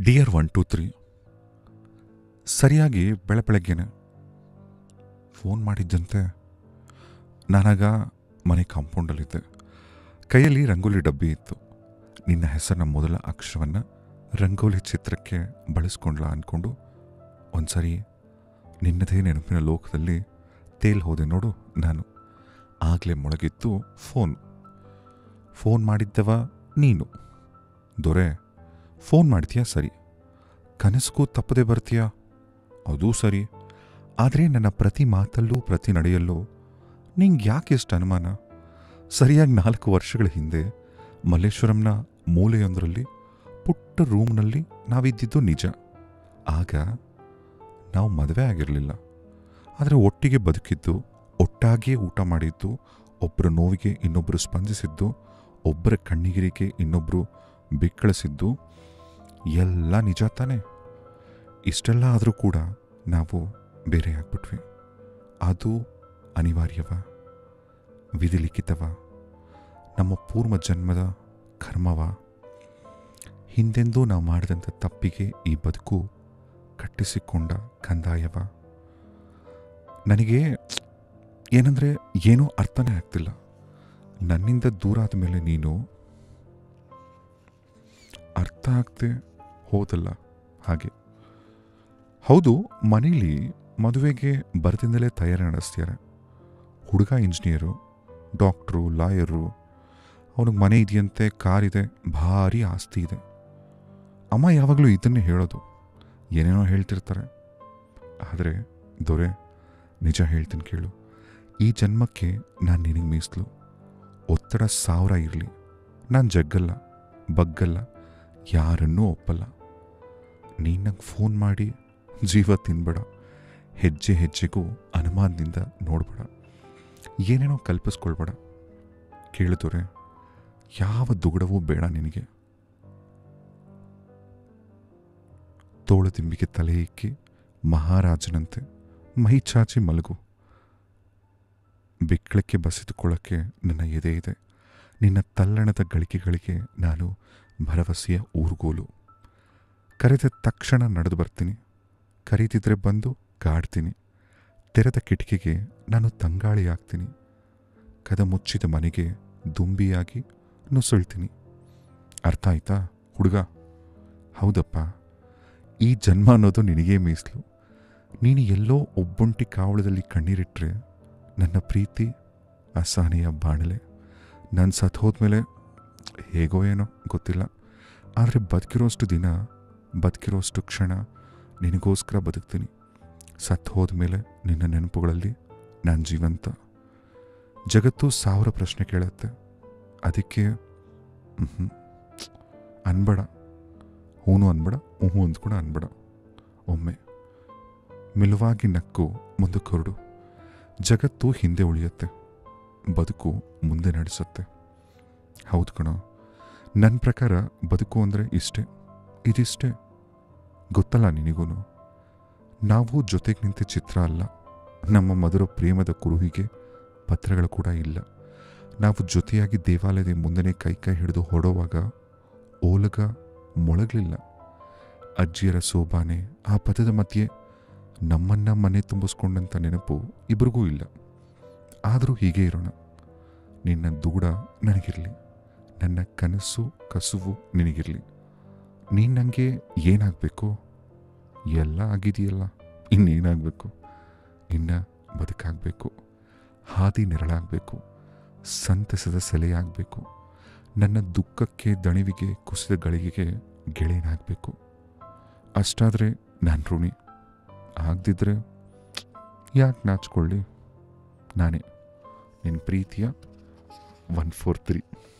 dear one two three ಸರಿಯಾಗಿ ಬೆಳೆ ಬೆಳಗ್ಗೆನೆ ಫೋನ್ ಮಾಡಿದ್ದಂತೆ ನಾನಾಗ ಮನೆ ಕಾಂಪೌಂಡಲ್ಲಿದ್ದೆ ಕೈಯಲ್ಲಿ ರಂಗೋಲಿ ಡಬ್ಬಿ ಇತ್ತು ನಿನ್ನ ಹೆಸರಿನ ಮೊದಲ ಅಕ್ಷರವನ್ನು ರಂಗೋಲಿ ಚಿತ್ರಕ್ಕೆ ಬಳಸ್ಕೊಂಡ್ಲ ಅಂದ್ಕೊಂಡು ಒಂದ್ಸರಿ ನಿನ್ನದೇ ನೆನಪಿನ ಲೋಕದಲ್ಲಿ ತೇಲ್ ಹೋದೆ ನೋಡು ನಾನು ಆಗಲೇ ಮೊಳಗಿತ್ತು ಫೋನ್ ಫೋನ್ ಮಾಡಿದ್ದವ ನೀನು ದೊರೆ ಫೋನ್ ಮಾಡ್ತೀಯಾ ಸರಿ ಕನಸಿಗೂ ತಪ್ಪದೆ ಬರ್ತೀಯಾ ಅದೂ ಸರಿ ಆದರೆ ನನ್ನ ಪ್ರತಿ ಮಾತಲ್ಲೂ ಪ್ರತಿ ನಡೆಯಲ್ಲೂ ನಿಂಗೆ ಯಾಕೆ ಇಷ್ಟು ಅನುಮಾನ ಸರಿಯಾಗಿ ನಾಲ್ಕು ವರ್ಷಗಳ ಹಿಂದೆ ಮಲ್ಲೇಶ್ವರಂನ ಮೂಲೆಯೊಂದರಲ್ಲಿ ಪುಟ್ಟ ರೂಮ್ನಲ್ಲಿ ನಾವಿದ್ದಿದ್ದು ನಿಜ ಆಗ ನಾವು ಮದುವೆ ಆಗಿರಲಿಲ್ಲ ಆದರೆ ಒಟ್ಟಿಗೆ ಬದುಕಿದ್ದು ಒಟ್ಟಾಗಿಯೇ ಊಟ ಮಾಡಿದ್ದು ಒಬ್ಬರ ನೋವಿಗೆ ಇನ್ನೊಬ್ಬರು ಸ್ಪಂದಿಸಿದ್ದು ಒಬ್ಬರ ಕಣ್ಣಿಗಿರಿಗೆ ಇನ್ನೊಬ್ಬರು ಬಿಕ್ಕಳಿಸಿದ್ದು ಎಲ್ಲ ನಿಜ ತಾನೆ ಇಷ್ಟೆಲ್ಲ ಆದರೂ ಕೂಡ ನಾವು ಬೇರೆ ಆಗ್ಬಿಟ್ವಿ ಅದು ಅನಿವಾರ್ಯವ ವಿಧಿಲಿಖಿತವ ನಮ್ಮ ಪೂರ್ವ ಜನ್ಮದ ಕರ್ಮವ ಹಿಂದೆಂದೂ ನಾವು ಮಾಡಿದಂಥ ತಪ್ಪಿಗೆ ಈ ಬದುಕು ಕಟ್ಟಿಸಿಕೊಂಡ ಕಂದಾಯವ ನನಗೆ ಏನಂದರೆ ಏನೂ ಅರ್ಥನೇ ಆಗ್ತಿಲ್ಲ ನನ್ನಿಂದ ದೂರ ಆದ ಮೇಲೆ ನೀನು ಅರ್ಥ ಆಗ್ತೆ ಹೋದಲ್ಲ ಹಾಗೆ ಹೌದು ಮನೇಲಿ ಮದುವೆಗೆ ಬರದಿಂದಲೇ ತಯಾರಿ ನಡೆಸ್ತಾರೆ ಹುಡುಗ ಇಂಜಿನಿಯರು ಡಾಕ್ಟ್ರು ಲಾಯರು ಅವನಿಗೆ ಮನೆ ಇದೆಯಂತೆ ಕಾರಿದೆ ಭಾರಿ ಆಸ್ತಿ ಇದೆ ಅಮ್ಮ ಯಾವಾಗಲೂ ಇದನ್ನೇ ಹೇಳೋದು ಏನೇನೋ ಹೇಳ್ತಿರ್ತಾರೆ ಆದರೆ ದೊರೆ ನಿಜ ಹೇಳ್ತೀನಿ ಕೇಳು ಈ ಜನ್ಮಕ್ಕೆ ನಾನು ನಿನಗೆ ಮೀಸಲು ಒತ್ತಡ ಸಾವಿರ ಇರಲಿ ನಾನು ಜಗ್ಗಲ್ಲ ಬಗ್ಗಲ್ಲ ಯಾರನ್ನೂ ಒಪ್ಪಲ್ಲ ನೀನು ನಂಗೆ ಫೋನ್ ಮಾಡಿ ಜೀವ ತಿನ್ಬೇಡ ಹೆಜ್ಜೆ ಹೆಜ್ಜೆಗೂ ಅನುಮಾನದಿಂದ ನೋಡಬೇಡ ಏನೇನೋ ಕಲ್ಪಿಸ್ಕೊಳ್ಬೇಡ ಕೇಳಿದೋರೆ ಯಾವ ದುಗುಡವೂ ಬೇಡ ನಿನಗೆ ತೋಳುದಿಂಬಿಗೆ ತಲೆ ಇಕ್ಕಿ ಮಹಾರಾಜನಂತೆ ಮೈ ಚಾಚಿ ಮಲಗು ಬಿಕ್ಕಳಕ್ಕೆ ಬಸಿದುಕೊಳ್ಳಕ್ಕೆ ನನ್ನ ಎದೆ ಇದೆ ನಿನ್ನ ತಲ್ಲಣದ ಗಳಿಕೆಗಳಿಗೆ ನಾನು ಭರವಸೆಯ ಊರುಗೋಲು ಕರೆದ ತಕ್ಷಣ ನಡೆದು ಬರ್ತೀನಿ ಕರೀತಿದ್ರೆ ಬಂದು ಕಾಡ್ತೀನಿ ತೆರೆದ ಕಿಟಕಿಗೆ ನಾನು ತಂಗಾಳಿ ಆಗ್ತೀನಿ ಕದ ಮುಚ್ಚಿದ ಮನೆಗೆ ದುಂಬಿಯಾಗಿ ನುಸುಳ್ತೀನಿ ಅರ್ಥ ಆಯ್ತಾ ಹುಡುಗ ಹೌದಪ್ಪ ಈ ಜನ್ಮ ಅನ್ನೋದು ನಿನಗೇ ಮೀಸಲು ನೀನು ಎಲ್ಲೋ ಒಬ್ಬೊಂಟಿ ಕಾವಳದಲ್ಲಿ ಕಣ್ಣೀರಿಟ್ರೆ ನನ್ನ ಪ್ರೀತಿ ಅಸಹನೆಯ ಬಾಣಲೆ ನಾನು ಸತ್ ಹೋದ್ಮೇಲೆ ಹೇಗೋ ಏನೋ ಗೊತ್ತಿಲ್ಲ ಆದರೆ ಬದುಕಿರೋಷ್ಟು ದಿನ ಬದುಕಿರೋಷ್ಟು ಕ್ಷಣ ನಿನಗೋಸ್ಕರ ಬದುಕ್ತೀನಿ ಸತ್ ಹೋದ್ಮೇಲೆ ನಿನ್ನ ನೆನಪುಗಳಲ್ಲಿ ನಾನು ಜೀವಂತ ಜಗತ್ತು ಸಾವಿರ ಪ್ರಶ್ನೆ ಕೇಳುತ್ತೆ ಅದಕ್ಕೆ ಹ್ಞೂ ಅನ್ಬೇಡ ಹೂನು ಅನ್ಬೇಡ ಹ್ಞೂ ಅಂತ ಕೂಡ ಅನ್ಬೇಡ ಒಮ್ಮೆ ಮಿಲುವಾಗಿ ನಕ್ಕು ಮುಂದಕ್ಕೆ ಹೊರಡು ಜಗತ್ತು ಹಿಂದೆ ಉಳಿಯುತ್ತೆ ಬದುಕು ಮುಂದೆ ನಡೆಸುತ್ತೆ ಹೌದು ಕಣೋ ನನ್ನ ಪ್ರಕಾರ ಬದುಕು ಅಂದರೆ ಇಷ್ಟೇ ಇದಿಷ್ಟೇ ಗೊತ್ತಲ್ಲ ನಿನಗೂ ನಾವು ಜೊತೆಗೆ ನಿಂತ ಚಿತ್ರ ಅಲ್ಲ ನಮ್ಮ ಮಧುರ ಪ್ರೇಮದ ಕುರುಹಿಗೆ ಪತ್ರಗಳು ಕೂಡ ಇಲ್ಲ ನಾವು ಜೊತೆಯಾಗಿ ದೇವಾಲಯದ ಮುಂದೆನೇ ಕೈ ಕೈ ಹಿಡಿದು ಹೊರಡುವಾಗ ಓಲಗ ಮೊಳಗಲಿಲ್ಲ ಅಜ್ಜಿಯರ ಸೋಬಾನೆ ಆ ಪದದ ಮಧ್ಯೆ ನಮ್ಮನ್ನ ಮನೆ ತುಂಬಿಸ್ಕೊಂಡಂಥ ನೆನಪು ಇಬ್ರಿಗೂ ಇಲ್ಲ ಆದರೂ ಹೀಗೆ ಇರೋಣ ನಿನ್ನ ದುಗುಡ ನನಗಿರಲಿ ನನ್ನ ಕನಸು ಕಸುವು ನಿನಗಿರಲಿ ನೀನು ನನಗೆ ಏನಾಗಬೇಕು ಎಲ್ಲ ಆಗಿದೆಯಲ್ಲ ಇನ್ನೇನಾಗಬೇಕು ಇನ್ನು ಬದುಕಾಗಬೇಕು ಹಾದಿ ನೆರಳಾಗಬೇಕು ಸಂತಸದ ಸೆಲೆಯಾಗಬೇಕು ನನ್ನ ದುಃಖಕ್ಕೆ ದಣಿವಿಗೆ ಕುಸಿದ ಗಳಿಗೆಗೆ ಗೆಳೆಯನಾಗಬೇಕು ಅಷ್ಟಾದರೆ ನಾನು ಋಣಿ ಆಗದಿದ್ರೆ ಯಾಕೆ ನಾಚ್ಕೊಳ್ಳಿ ನಾನೇ ನಿನ್ನ ಪ್ರೀತಿಯ ಒನ್ ಫೋರ್ ತ್ರೀ